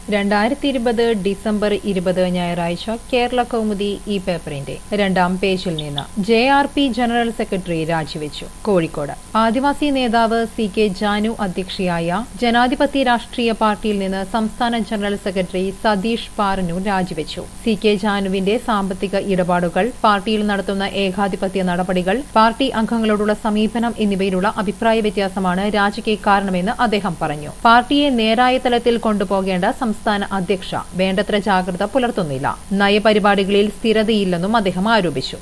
രണ്ടായിരത്തി ഇരുപത് ഡിസംബർ ഇരുപത് ഞായറാഴ്ച കേരള കൗമുദി ഈ പേപ്പറിന്റെ രണ്ടാം പേജിൽ നിന്ന് J R P general secretary രാജിവെച്ചു കോഴിക്കോട് ആദിവാസി നേതാവ് സി കെ ജാനു അധ്യക്ഷയായ ജനാധിപത്യ രാഷ്ട്രീയ പാർട്ടിയിൽ നിന്ന് സംസ്ഥാന ജനറൽ സെക്രട്ടറി സതീഷ് പാറനൂർ രാജിവെച്ചു സി കെ ജാനുവിന്റെ സാമ്പത്തിക ഇടപാടുകൾ പാർട്ടിയിൽ നടത്തുന്ന ഏകാധിപത്യ നടപടികൾ പാർട്ടി അംഗങ്ങളോടുള്ള സമീപനം എന്നിവയിലുള്ള അഭിപ്രായ വ്യത്യാസമാണ് രാജിക്ക് കാരണമെന്ന് അദ്ദേഹം പറഞ്ഞു പാർട്ടിയെ നേരായ തലത്തിൽ കൊണ്ടുപോകേണ്ട സംസ്ഥാന അധ്യക്ഷ വേണ്ടത്ര ജാഗ്രത പുലർത്തുന്നില്ല നയപരിപാടികളിൽ സ്ഥിരതയില്ലെന്നും അദ്ദേഹം ആരോപിച്ചു